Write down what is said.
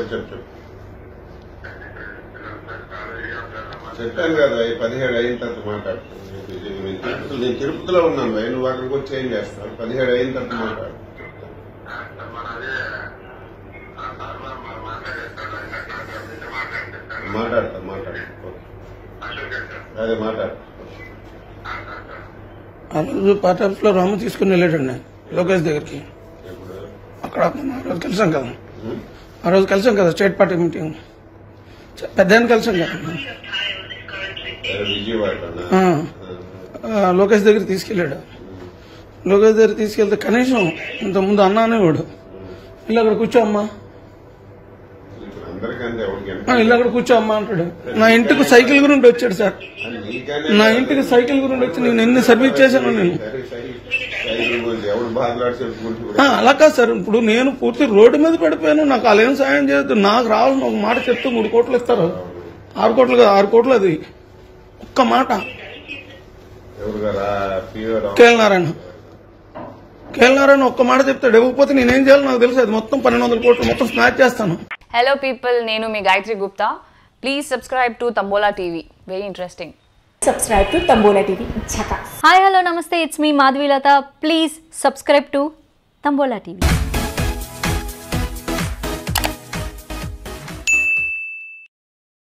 చెప్పు చెప్పు చెప్పాను కదా ఈ పదిహేడు అయిన తర్వాత మాట్లాడు నేను తిరుపతి- నేను తిరుపతిలో ఉన్నాను భయ్ నువ్వు అక్కడికి వచ్చి ఏం చేస్తావు పదిహేడు అయిన తర్వాత మాట్లాడు మాట్లాడతా మాట్లాడు అదే మాట్లాడు ఆ రోజు పార్టీ ఆఫీస్లో రాము తీసుకుని వెళ్ళాడండి లోకేష్ దగ్గరికి ఇప్పుడు అక్కడ ఆ రోజు కలిసాం కదా ఉం? ఆ రోజు కలిసాం కదా స్టేట్ పార్టీ మీటింగ్ పెద్ద ఆయన కలిసాం కదా అదే విజయవాడలోనా? ఆ. ఆ. ఆ, లోకేష్ దగ్గర తీసుకెళ్ళాడు లోకేష్ దగ్గర తీసుకెళ్తే కనీసం ఇంతకుముందు అన్న అనేవాడు ఇల్లు అక్కడ కూర్చో అమ్మా ఇప్పుడు అందరికంటే ఎవరికి ఆ, ఇల్లు అక్కడ కూర్చో అమ్మా అంటాడు నా ఇంటికి సైకిల్ గురించి వచ్చాడు సార్ నీకనే నా ఇంటికి సైకిల్ గురించి వచ్చి నేను ఎన్ని సర్వీస్ చేశాను నేను సరే, సరే. సైకిల్ గురించి ఎవడు బాధలాడి చెప్పుకుంటూ ఆ, అలా కాదు సార్ ఇప్పుడు నేను పూర్తి రోడ్డు మీద పడిపోయాను నాకు వాళ్ళు ఏం సాయం చేయొద్దు నాకు రావాలని ఒక మాట చెప్తే మూడు కోట్లు ఇస్తారు ఆరు కోట్లు కదా ఆరు కోట్లు అది ఒక్క మాట ఎవరు కదా PO KL Narayana KL Narayana ఒక్క మాట చెప్తాడు ఇవ్వకపోతే నేనేం చేయాలో నాకు తెలుసు అది మొత్తం పన్నెండు వందల కోట్లు మొత్తం స్నాచ్ చేస్తాను హలో పీపుల్ నేను మీ Gayathri Gupta please subscribe to Tambola TV very interesting subscribe to Tambola TV. Chaka. Hi hello నమస్తే it's me Madhavilatha please subscribe to Tambola TV